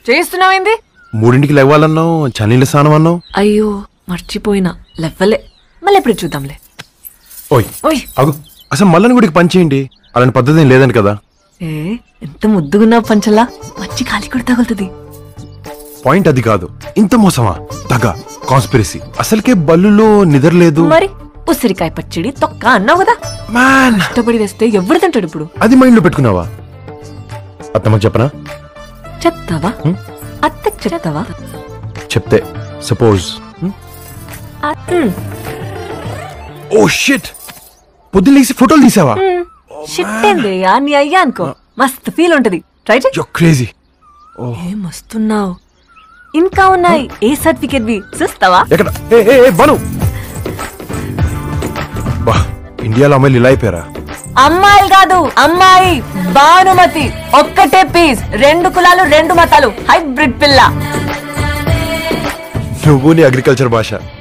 చేస్తున్నావేంది మూడింటికి లేవాలన్నావు చన్నీళ్ళ స్నానం అన్నావు అయ్యో మర్చిపోయినా లెవ్వలే మళ్ళీ ఎప్పుడు చూద్దాంలే ఓయ్ ఓయ్ అగు అసలు మల్లని గుడికి పని చేయండి అలాంటి పద్ధతి ఏం లేదండి కదా ఏ ఎంత ముద్దుగున్నావు పంచలా మంచి గాలి కూడా తగులుతుంది పాయింట్ అది కాదు ఇంత మోసమా తగ కాన్స్పిరసీ అసలుకే బల్లులో నిద్రలేదు మరి ఉసిరికాయ పచ్చడి తొక్క అన్నావు కదా మ్యాన్ ఇష్టపడి తెస్తే ఎవరు తింటాడు ఇప్పుడు అది మైండ్ లో పెట్టుకున్నావా అత్తమ్మకి చెప్పనా చెప్తావా అత్తకి చెప్తావా చెప్తే సపోజ్ అత్త- ఓ షిట్ పొద్దున్న లేసి ఫోటోలు తీసావా షిట్టేంది యా నీ అయ్యా అనుకో మస్తు ఫీల్ ఉంటది ట్రై చేయి యో క్రేజీ ఏ మస్తున్నావు ఇంకా ఉన్నాయి ఏ సర్టిఫికెట్ వి చూస్తావా ఎక్కడ ఏ ఏ ఏ, బను బా ఇండియాలో అమ్మాయిలు ఇలా అయిపోయారా అమ్మాయిలు కాదు అమ్మాయి భానుమతి ఒక్కటే పీస్ రెండు కులాలు రెండు మతాలు హైబ్రిడ్ పిల్ల నువ్వు నీ అగ్రికల్చర్ భాష